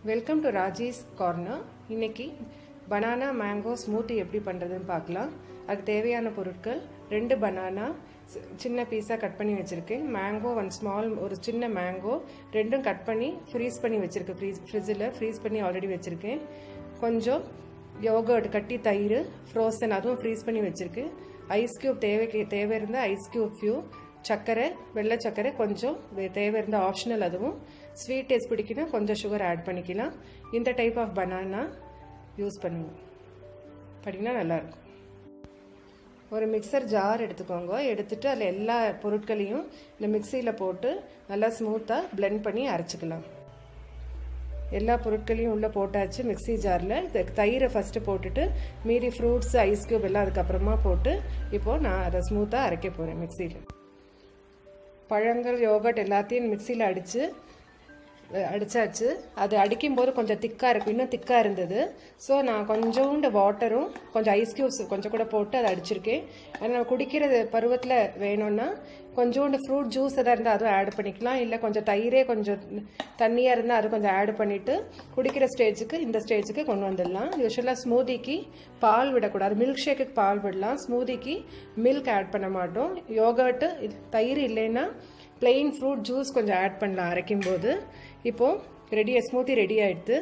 welcome to Raji's corner இன்னைக்கு banana mango smoothie எப்படி பண்ணுறதுன்னு பார்க்கலாம் அதுக்கு தேவையான பொருட்கள் ரெண்டு பனானா சின்ன பீஸாக கட் பண்ணி வச்சுருக்கேன் மேங்கோ ஒன் ஸ்மால் ஒரு சின்ன மேங்கோ ரெண்டும் கட் பண்ணி ஃப்ரீஸ் பண்ணி வச்சுருக்கேன் ஃப்ரீஸ் ஃப்ரிட்ஜில் ஃப்ரீஸ் பண்ணி ஆல்ரெடி வச்சுருக்கேன் கொஞ்சம் யோகர்ட் கட்டி தயிர் ஃப்ரோசன் அதுவும் ஃப்ரீஸ் பண்ணி வச்சுருக்கேன் ஐஸ் க்யூப் தேவைக்கு தேவை இருந்தால் ஐஸ் க்யூப் ஃபியூ சர்க்கரை வெள்ளை சர்க்கரை கொஞ்சம் தேவை இருந்தால் ஆப்ஷனல் அதுவும் ஸ்வீட் டேஸ்ட் பிடிக்குன்னா கொஞ்சம் சுகர் ஆட் பண்ணிக்கலாம் இந்த டைப் ஆஃப் பனானா யூஸ் பண்ணுங்க பண்ணிங்கன்னா நல்லாயிருக்கும் ஒரு மிக்சர் ஜார் எடுத்துக்கோங்க எடுத்துட்டு அதில் எல்லா பொருட்களையும் இந்த மிக்சியில் போட்டு நல்லா ஸ்மூத்தாக பிளெண்ட் பண்ணி அரைச்சிக்கலாம் எல்லா பொருட்களையும் உள்ளே போட்டாச்சு மிக்சி ஜாரில் தயிரை ஃபஸ்ட்டு போட்டுட்டு மீதி ஃப்ரூட்ஸ் ஐஸ் க்யூப் எல்லாம் அதுக்கப்புறமா போட்டு இப்போது நான் அதை ஸ்மூத்தாக அரைக்க போகிறேன் மிக்சியில் பழங்கள் யோகட் எல்லாத்தையும் மிக்சியில் அடித்து அடித்தாச்சு அது அடிக்கும்போது கொஞ்சம் திக்காக இருக்கும் இன்னும் திக்காக இருந்தது ஸோ நான் கொஞ்சோண்டு வாட்டரும் கொஞ்சம் ஐஸ் க்யூப்ஸ் கொஞ்சம் கூட போட்டு அதை அடிச்சிருக்கேன் ஆனால் குடிக்கிற பருவத்தில் வேணும்னா கொஞ்சோண்டு ஃப்ரூட் ஜூஸ் எதாவது இருந்தால் அதுவும் ஆட் பண்ணிக்கலாம் இல்லை கொஞ்சம் தயிரே கொஞ்சம் தண்ணியாக இருந்தால் அது கொஞ்சம் ஆட் பண்ணிவிட்டு குடிக்கிற ஸ்டேஜுக்கு இந்த ஸ்டேஜுக்கு கொண்டு வந்துடலாம் யூஸ்வலாக ஸ்மூதிக்கு பால் விடக்கூடாது மில்க் ஷேக்குக்கு பால் விடலாம் ஸ்மூதிக்கு மில்க் ஆட் பண்ண மாட்டோம் யோகர்ட்டு தயிர் இல்லைன்னா பிளெயின் ஃப்ரூட் ஜூஸ் கொஞ்சம் ஆட் பண்ணலாம் அரைக்கும் போது இப்போது ரெடி ஸ்மூத்தி ரெடி ஆகிடுது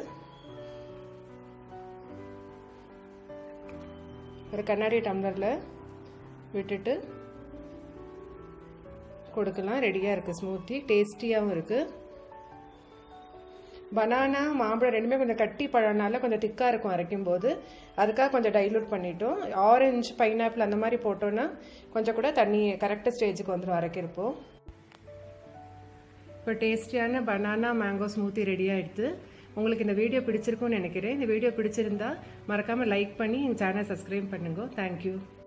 ஒரு கண்ணாடி டம்ளரில் விட்டுட்டு கொடுக்கலாம் ரெடியாக இருக்குது ஸ்மூத்தி டேஸ்டியாகவும் இருக்குது பனானா மாம்பழம் ரெண்டுமே கொஞ்சம் கட்டி பழம்னால கொஞ்சம் திக்காக இருக்கும் அரைக்கும் போது அதுக்காக கொஞ்சம் டைலூட் பண்ணிட்டோம் ஆரஞ்சு பைனாப்பிள் அந்த மாதிரி போட்டோன்னா கொஞ்சம் கூட தண்ணி கரெக்டாக ஸ்டேஜுக்கு வந்துடும் அரைக்கிறப்போ இப்போ டேஸ்டியான பனானா மேங்கோ ஸ்மூத்தி ரெடி ஆகிடுது உங்களுக்கு இந்த வீடியோ பிடிச்சிருக்கும்னு நினைக்கிறேன் இந்த வீடியோ பிடிச்சிருந்தா மறக்காமல் லைக் பண்ணி எங்கள் சேனல் சப்ஸ்கிரைப் பண்ணுங்க தேங்க்யூ